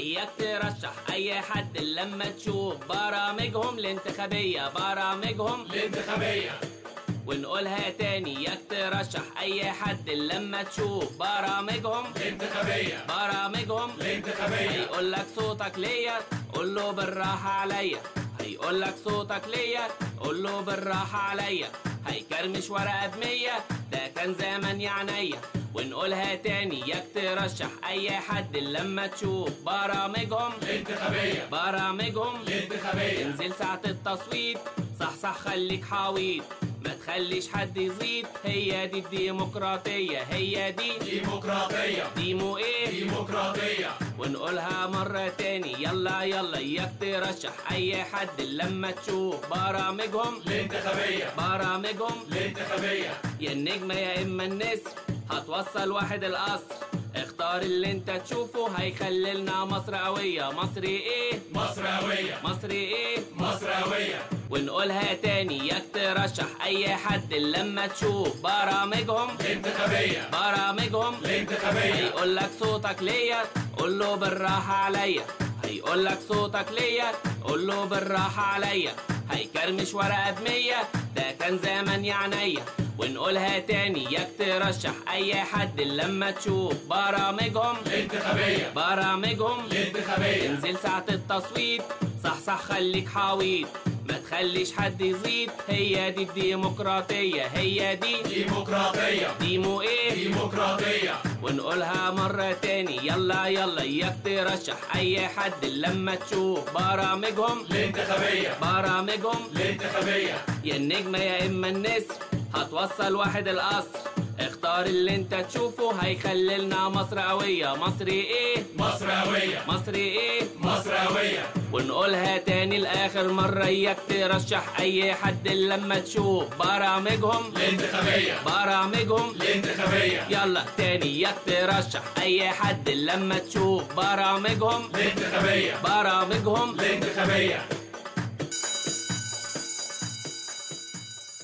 اياك ترشح اي حد لما تشوف برامجهم الانتخابية برامجهم الانتخابية ونقولها تاني اياك ترشح اي حد لما تشوف برامجهم الانتخابية برامجهم الانتخابية هيقول لك صوتك ليا قول له بالراحة عليا هيقول لك صوتك ليا قول له بالراحة عليا هيكرمش ورقة بمية ده كان زمن يعنيا ونقولها تاني ياك ترشح اي حد لما تشوف برامجهم الانتخابية برامجهم الانتخابية انزل ساعة التصويت صح صح خليك حويط ما تخليش حد يزيد هي دي الديمقراطية هي دي ديمقراطية ديمو ايه ديمقراطية ونقولها مرة تاني يلا يلا اياك ترشح اي حد لما تشوف برامجهم الانتخابية برامجهم الانتخابية يا النجمة يا اما النسر هتوصل واحد القصر اختار اللي انت تشوفه هيخللنا مصر قوية مصر ايه مصر هوية مصر ايه مصر هوية ونقولها تاني ياك ترشح اي حد لما تشوف برامجهم الانتخابية برامجهم الانتخابية هيقول لك صوتك ليا قول له بالراحة عليا هيقول لك صوتك ليا قول له بالراحة عليا هيكرمش ورقة بمية ده كان زمن يعنيا ونقولها تاني ياك ترشح اي حد لما تشوف برامجهم الانتخابية برامجهم الانتخابية انزل ساعة التصويت صح صح خليك حويط ما تخليش حد يزيد هي دي الديمقراطية هي دي ديمقراطية ديمو ايه ديمقراطية ونقولها مرة تاني يلا يلا اياك ترشح اي حد لما تشوف برامجهم الانتخابية برامجهم الانتخابية يا النجمة يا اما النسر هتوصل واحد القصر اختار اللي انت تشوفه هيخللنا مصر قوية مصر ايه مصر هوية مصر ايه مصر هوية ونقولها تاني لاخر مرة اياك ترشح اي حد لما تشوف برامجهم الانتخابية برامجهم الانتخابية يلا تاني اياك ترشح اي حد لما تشوف برامجهم الانتخابية برامجهم الانتخابية